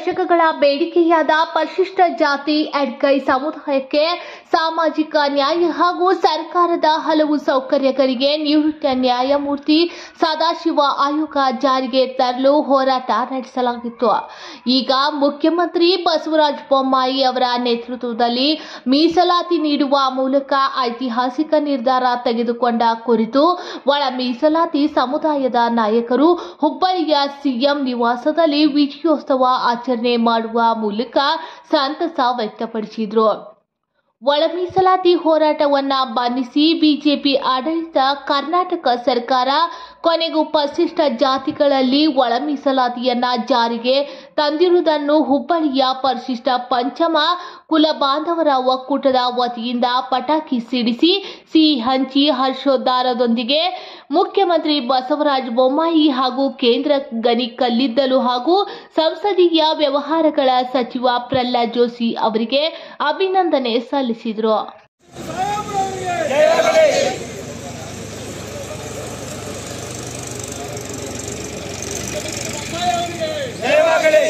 ದಶಕಗಳ ಬೇಡಿಕೆಯಾದ ಪರಿಶಿಷ್ಟ ಜಾತಿ ಎಡ್ಕೈ ಸಮುದಾಯಕ್ಕೆ ಸಾಮಾಜಿಕ ನ್ಯಾಯ ಹಾಗೂ ಸರ್ಕಾರದ ಹಲವು ಸೌಕರ್ಯಗಳಿಗೆ ನಿವೃತ್ತ ನ್ಯಾಯಮೂರ್ತಿ ಸದಾಶಿವ ಆಯೋಗ ಜಾರಿಗೆ ತರಲು ಹೋರಾಟ ನಡೆಸಲಾಗಿತ್ತು ಈಗ ಮುಖ್ಯಮಂತ್ರಿ ಬಸವರಾಜ ಬೊಮ್ಮಾಯಿ ಅವರ ನೇತೃತ್ವದಲ್ಲಿ ಮೀಸಲಾತಿ ನೀಡುವ ಮೂಲಕ ಐತಿಹಾಸಿಕ ನಿರ್ಧಾರ ತೆಗೆದುಕೊಂಡ ಕುರಿತು ಒಳ ಮೀಸಲಾತಿ ಸಮುದಾಯದ ನಾಯಕರು ಹುಬ್ಬಳ್ಳಿಯ ಸಿಎಂ ನಿವಾಸದಲ್ಲಿ ವಿಜಯೋತ್ಸವ ಆಚರಣೆ ಮಾಡುವ ಮೂಲಕ ಸಂತಸ ವ್ಯಕ್ತಪಡಿಸಿದರು ಒಳ ಮೀಸಲಾತಿ ಹೋರಾಟವನ್ನ ಬಣ್ಣಿಸಿ ಬಿಜೆಪಿ ಆಡಳಿತ ಕರ್ನಾಟಕ ಸರ್ಕಾರ ಕೊನೆಗೂ ಪರಿಶಿಷ್ಟ ಜಾತಿಗಳಲ್ಲಿ ಒಳ ಮೀಸಲಾತಿಯನ್ನ ಜಾರಿಗೆ ತಂದಿರುವುದನ್ನು ಹುಬ್ಬಳ್ಳಿಯ ಪರಿಶಿಷ್ಟ ಪಂಚಮ ಕುಲ ಬಾಂಧವರ ಒಕ್ಕೂಟದ ವತಿಯಿಂದ ಪಟಾಕಿ ಸಿಡಿಸಿ ಸಿಹಿ ಹಂಚಿ ಹರ್ಷೋದ್ಗಾರದೊಂದಿಗೆ ಮುಖ್ಯಮಂತ್ರಿ ಬಸವರಾಜ ಬೊಮ್ಮಾಯಿ ಹಾಗೂ ಕೇಂದ್ರ ಗಣಿ ಕಲ್ಲಿದ್ದಲು ಹಾಗೂ ಸಂಸದೀಯ ವ್ಯವಹಾರಗಳ ಸಚಿವ ಪ್ರಹ್ಲಾದ್ ಜೋಶಿ ಅವರಿಗೆ ಅಭಿನಂದನೆ ಸಲ್ಲಿಸಿದರು ಜಯವಾಗಲಿ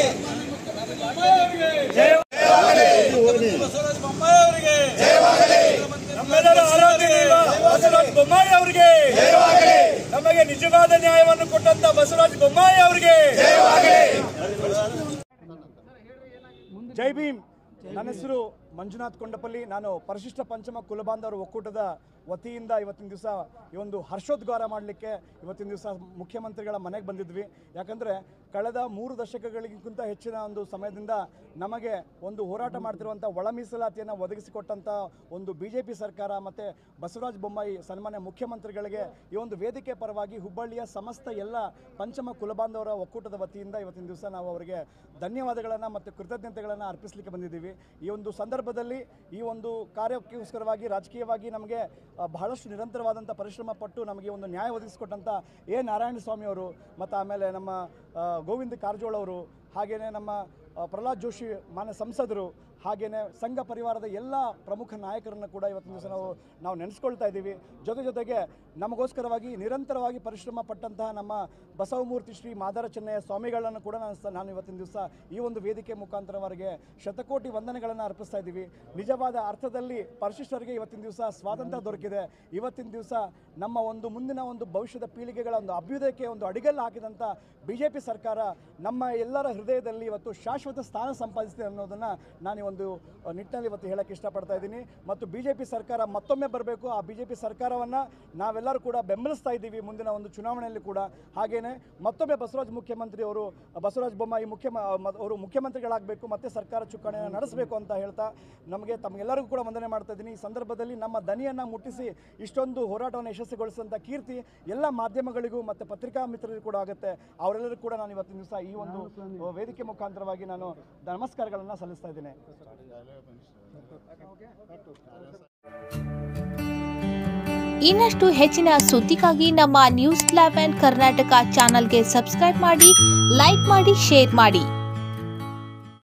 ಬಸವರಾಜ ಬೊಮ್ಮಾಯಿ ಅವರಿಗೆ ನಮ್ಮೆಲ್ಲರ ಆರಾಧ್ಯ ದೈವ ಬಸವರಾಜ ಬೊಮ್ಮಾಯಿ ಅವರಿಗೆ ನಮಗೆ ನಿಜವಾದ ನ್ಯಾಯವನ್ನು ಕೊಟ್ಟಂತ ಬಸವರಾಜ ಬೊಮ್ಮಾಯಿ ಅವರಿಗೆ ಜೈ ಭೀಮ್ ನನ್ನ ಹೆಸರು ಮಂಜುನಾಥ್ ಕೊಂಡಪಲ್ಲಿ ನಾನು ಪರಿಶಿಷ್ಟ ಪಂಚಮ ಕುಲಬಾಂಧವರ ಒಕ್ಕೂಟದ ವತಿಯಿಂದ ಇವತ್ತಿನ ದಿವಸ ಈ ಒಂದು ಹರ್ಷೋದ್ಗಾರ ಮಾಡಲಿಕ್ಕೆ ಇವತ್ತಿನ ದಿವಸ ಮುಖ್ಯಮಂತ್ರಿಗಳ ಮನೆಗೆ ಬಂದಿದ್ವಿ ಯಾಕಂದರೆ ಕಳೆದ ಮೂರು ದಶಕಗಳಿಗಿಂತ ಹೆಚ್ಚಿನ ಒಂದು ಸಮಯದಿಂದ ನಮಗೆ ಒಂದು ಹೋರಾಟ ಮಾಡ್ತಿರುವಂಥ ಒಳ ಮೀಸಲಾತಿಯನ್ನು ಒದಗಿಸಿಕೊಟ್ಟಂಥ ಒಂದು ಬಿ ಜೆ ಪಿ ಸರ್ಕಾರ ಮತ್ತು ಬಸವರಾಜ ಬೊಮ್ಮಾಯಿ ಸನ್ಮಾನ್ಯ ಮುಖ್ಯಮಂತ್ರಿಗಳಿಗೆ ಈ ಒಂದು ವೇದಿಕೆ ಪರವಾಗಿ ಹುಬ್ಬಳ್ಳಿಯ ಸಮಸ್ತ ಎಲ್ಲ ಪಂಚಮ ಕುಲಬಾಂಧವರ ಒಕ್ಕೂಟದ ವತಿಯಿಂದ ಇವತ್ತಿನ ದಿವಸ ನಾವು ಅವರಿಗೆ ಧನ್ಯವಾದಗಳನ್ನು ಮತ್ತು ಕೃತಜ್ಞತೆಗಳನ್ನು ಅರ್ಪಿಸಲಿಕ್ಕೆ ಬಂದಿದ್ದೀವಿ ಈ ಒಂದು ಸಂದರ್ಭದಲ್ಲಿ ಈ ಒಂದು ಕಾರ್ಯಕ್ಕೋಸ್ಕರವಾಗಿ ರಾಜಕೀಯವಾಗಿ ನಮಗೆ ಆ, ಬಹಳಷ್ಟು ನಿರಂತರವಾದಂಥ ಪರಿಶ್ರಮ ಪಟ್ಟು ನಮಗೆ ಒಂದು ನ್ಯಾಯ ಒದಗಿಸಿಕೊಟ್ಟಂಥ ಎ ನಾರಾಯಣ ಸ್ವಾಮಿ ಅವರು ಮತ್ತು ಆಮೇಲೆ ನಮ್ಮ ಆ, ಗೋವಿಂದ ಕಾರಜೋಳ ಅವರು ಹಾಗೆಯೇ ನಮ್ಮ ಆ, ಪ್ರಹ್ಲಾದ್ ಜೋಶಿ ಮಾನ್ಯ ಸಂಸದರು ಹಾಗೆಯೇ ಸಂಘ ಪರಿವಾರದ ಎಲ್ಲ ಪ್ರಮುಖ ನಾಯಕರನ್ನು ಕೂಡ ಇವತ್ತಿನ ದಿವಸ ನಾವು ನಾವು ನೆನೆಸ್ಕೊಳ್ತಾ ಇದ್ದೀವಿ ಜೊತೆ ಜೊತೆಗೆ ನಮಗೋಸ್ಕರವಾಗಿ ನಿರಂತರವಾಗಿ ಪರಿಶ್ರಮ ಪಟ್ಟಂತಹ ನಮ್ಮ ಬಸವಮೂರ್ತಿ ಶ್ರೀ ಮಾದರ ಚೆನ್ನಯ್ಯ ಸ್ವಾಮಿಗಳನ್ನು ಕೂಡ ನಾನು ಸ- ನಾನು ಇವತ್ತಿನ ದಿವಸ ಈ ಒಂದು ವೇದಿಕೆ ಮುಖಾಂತರವರೆಗೆ ಶತಕೋಟಿ ವಂದನೆಗಳನ್ನು ಅರ್ಪಿಸ್ತಾ ಇದ್ದೀವಿ ನಿಜವಾದ ಅರ್ಥದಲ್ಲಿ ಪರಿಶಿಷ್ಟರಿಗೆ ಇವತ್ತಿನ ದಿವಸ ಸ್ವಾತಂತ್ರ್ಯ ದೊರಕಿದೆ ಇವತ್ತಿನ ದಿವಸ ನಮ್ಮ ಒಂದು ಮುಂದಿನ ಒಂದು ಭವಿಷ್ಯದ ಪೀಳಿಗೆಗಳ ಒಂದು ಅಭ್ಯುದಯಕ್ಕೆ ಒಂದು ಅಡಿಗಲ್ಲು ಹಾಕಿದಂಥ ಬಿ ಜೆ ಪಿ ಸರ್ಕಾರ ನಮ್ಮ ಎಲ್ಲರ ಹೃದಯದಲ್ಲಿ ಇವತ್ತು ಶಾಶ್ವತ ಸ್ಥಾನ ಸಂಪಾದಿಸಿದೆ ಅನ್ನೋದನ್ನು ನಾನು ಈ ಒಂದು ಅಹ್, ನಿಟ್ಟಿನಲ್ಲಿ ಇವತ್ತು ಹೇಳಕ್ಕೆ ಇಷ್ಟಪಡ್ತಾ ಇದ್ದೀನಿ ಮತ್ತು ಬಿ ಜೆ ಪಿ ಸರ್ಕಾರ ಮತ್ತೊಮ್ಮೆ ಬರಬೇಕು ಆ ಬಿ ಜೆ ಪಿ ಸರ್ಕಾರವನ್ನು ನಾವೆಲ್ಲರೂ ಕೂಡ ಬೆಂಬಲಿಸ್ತಾ ಇದ್ದೀವಿ ಮುಂದಿನ ಒಂದು ಚುನಾವಣೆಯಲ್ಲಿ ಕೂಡ ಹಾಗೆಯೇ ಮತ್ತೊಮ್ಮೆ ಬಸವರಾಜ ಮುಖ್ಯಮಂತ್ರಿ ಅವರು ಬಸವರಾಜ ಬೊಮ್ಮಾಯಿ ಮುಖ್ಯ ಅವರು ಮುಖ್ಯಮಂತ್ರಿಗಳಾಗಬೇಕು ಮತ್ತೆ ಸರ್ಕಾರ ಚುಕ್ಕಾಣಿಯನ್ನು ನಡೆಸಬೇಕು ಅಂತ ಹೇಳ್ತಾ ನಮಗೆ ತಮಗೆಲ್ಲರಿಗೂ ಕೂಡ ವಂದನೆ ಮಾಡ್ತಾ ಇದ್ದೀನಿ ಈ ಸಂದರ್ಭದಲ್ಲಿ ನಮ್ಮ ದನಿಯನ್ನು ಮುಟ್ಟಿಸಿ ಇಷ್ಟೊಂದು ಹೋರಾಟವನ್ನು ಯಶಸ್ವಿಗೊಳಿಸಿದಂಥ ಕೀರ್ತಿ ಎಲ್ಲ ಮಾಧ್ಯಮಗಳಿಗೂ ಮತ್ತು ಪತ್ರಿಕಾ ಮಿತ್ರರಿಗೂ ಕೂಡ ಆಗುತ್ತೆ ಅವರೆಲ್ಲರಿಗೂ ಕೂಡ ನಾನು ಇವತ್ತಿನ ದಿವಸ ಈ ಒಂದು ವೇದಿಕೆ ಮುಖಾಂತರವಾಗಿ ನಾನು ನಮಸ್ಕಾರಗಳನ್ನು ಸಲ್ಲಿಸ್ತಾ ಇದ್ದೇನೆ ಇನ್ನಷ್ಟು ಹೆಚ್ಚಿನ ಸುದ್ದಿಗಾಗಿ ನಮ್ಮ ನ್ಯೂಸ್ ಲೆವೆನ್ ಕರ್ನಾಟಕ ಚಾನಲ್ಗೆ ಸಬ್ಸ್ಕ್ರೈಬ್ ಮಾಡಿ ಲೈಕ್ ಮಾಡಿ ಶೇರ್ ಮಾಡಿ